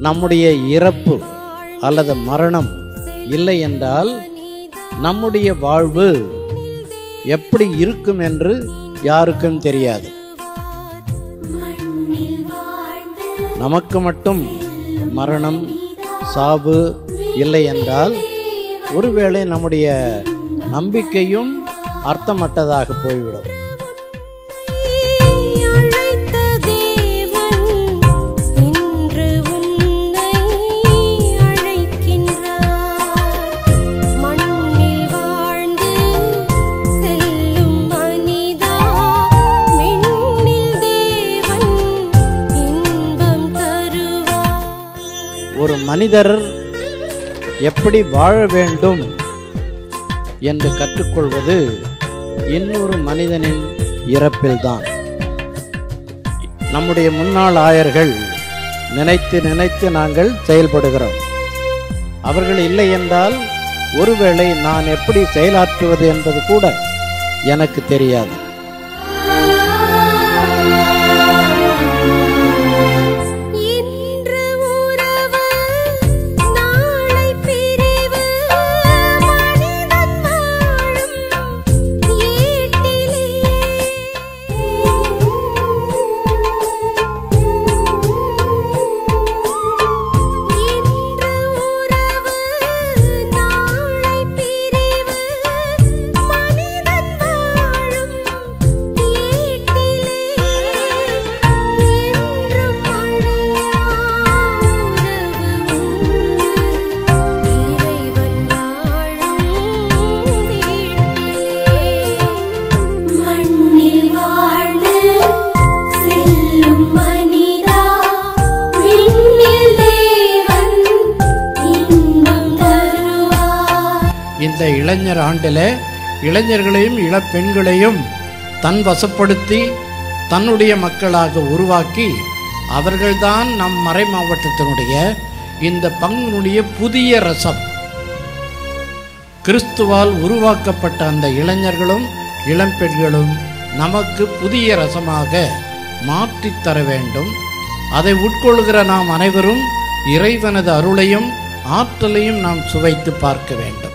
நம்முடைய இறப்பு அல்லது மரணம் இல்லை என்றால் நம்முடைய வாழ்வு எப்படி இருக்கும் என்று யாருக்கும் தெரியாது நமக்கு மட்டும் மரணம் சாவு இல்லை என்றால் ஒருவேளை நம்முடைய நம்பிக்கையும் அர்த்தமற்றதாக போய்விடும் அழைத்த தேவன் இன்று உன்னை அழைக்கின்றார் மண்ணில் வாழ்ந்து செல்லும் மனிதா விண்ணில் தேவன் இன்பம் தருவார் ஒரு மனிதர் எப்படி வாழ வேண்டும் என்று கற்றுக்கொள்வது இன்னொரு மனிதனின் இறப்பில்தான் நம்முடைய முன்னாள் ஆயர்கள் நினைத்து நினைத்து நாங்கள் செயல்படுகிறோம் அவர்கள் இல்லை என்றால் ஒருவேளை நான் எப்படி செயலாற்றுவது என்பது கூட எனக்கு தெரியாது இன்று உறவு நாளை பிரிவு மனிதன் வாழும் ஏட்டிலே இன்று உறவு நாளை பிரிவு மனிதன் வாழும் ஏட்டிலே என்றும் அழியா உறவு உண்டு இறைவன் வாழும் வீட்டிலே மண்ணில் வாழ்ந்து செல்லும் மனிதா விண்ணில் தேவன் இன்பம் தருவார் இந்த இளைஞர் ஆண்டில் இளைஞர்களையும் இளப்பெண்களையும் தன் வசப்படுத்தி தன்னுடைய மக்களாக உருவாக்கி அவர்கள்தான் நம் மறை மாவட்டத்தினுடைய இந்த பங்கினுடைய புதிய ரசம் கிறிஸ்துவால் உருவாக்கப்பட்ட அந்த இளைஞர்களும் இளம்பெண்களும் நமக்கு புதிய ரசமாக மாற்றித் தர வேண்டும் அதை உட்கொள்கிற நாம் அனைவரும் இறைவனது அருளையும் ஆற்றலையும் நாம் சுவைத்து பார்க்க வேண்டும்